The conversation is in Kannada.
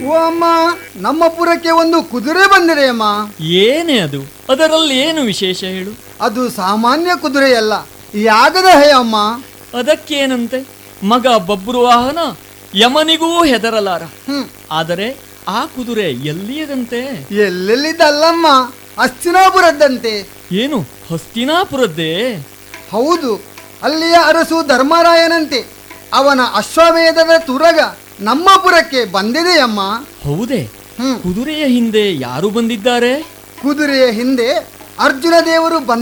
ಓ ಅಮ್ಮ ನಮ್ಮ ಪುರಕ್ಕೆ ಒಂದು ಕುದುರೆ ಬಂದಿದೆ ಅಮ್ಮ ಏನೇ ಅದು ಅದರಲ್ಲಿ ಏನು ವಿಶೇಷ ಹೇಳು ಅದು ಸಾಮಾನ್ಯ ಕುದುರೆಯಲ್ಲ ಯಾಗದ ಹೇ ಅಮ್ಮ ಅದಕ್ಕೇನಂತೆ ಮಗ ಬಬ್ರು ವಾಹನ ಯಮನಿಗೂ ಹೆದರಲಾರ ಹ್ಮ್ ಆದರೆ ಆ ಕುದುರೆ ಎಲ್ಲಿಯದಂತೆ ಎಲ್ಲೆಲ್ಲಿದ್ದಲ್ಲಮ್ಮ ಹಸ್ತಿನಾಪುರದ್ದಂತೆ ಏನು ಹಸ್ತಿನಾಪುರದ್ದೇ ಹೌದು ಅಲ್ಲಿಯ ಅರಸು ಧರ್ಮರಾಯನಂತೆ ಅವನ ಅಶ್ವಮೇಧದ ತುರಗ ನಮ್ಮ ಪುರಕ್ಕೆ ಬಂದಿದೆಯಮ್ಮ ಹೌದೇ ಹ್ಮ್ ಕುದುರೆಯ ಹಿಂದೆ ಯಾರು ಬಂದಿದ್ದಾರೆ ಕುದುರೆಯ ಹಿಂದೆ ಅರ್ಜುನ ದೇವರು ಬಂದ